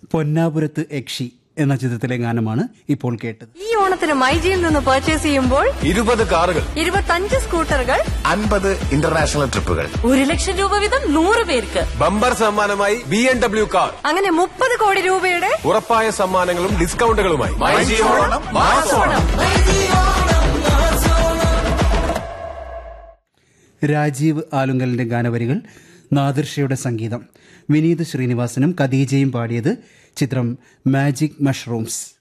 പൊന്നാപുരത്ത് യക്ഷി എന്ന ചിത്രത്തിലെ ഗാനമാണ് ഇപ്പോൾ കേട്ടത് ഈ ഓണത്തിന് മൈജിയിൽ നിന്ന് പർച്ചേസ് ചെയ്യുമ്പോൾ ഇരുപത് കാറുകൾ ഇരുപത്തഞ്ച് സ്കൂട്ടറുകൾ അൻപത് ഇന്റർനാഷണൽ ട്രിപ്പുകൾ ഒരു ലക്ഷം രൂപ വീതം നൂറ് പേർക്ക് ബമ്പർ സമ്മാനമായി ബി എം ഡബ്ല്യു കാർ അങ്ങനെ മുപ്പത് കോടി രൂപയുടെ ഉറപ്പായ സമ്മാനങ്ങളും ഡിസ്കൗണ്ടുകളുമായി രാജീവ് ആലുങ്കലിന്റെ ഗാനവരികൾ നാദിർഷയുടെ സംഗീതം വിനീത് ശ്രീനിവാസനും ഖദീജയും പാടിയത് ചിത്രം മാജിക് മഷ്റൂംസ്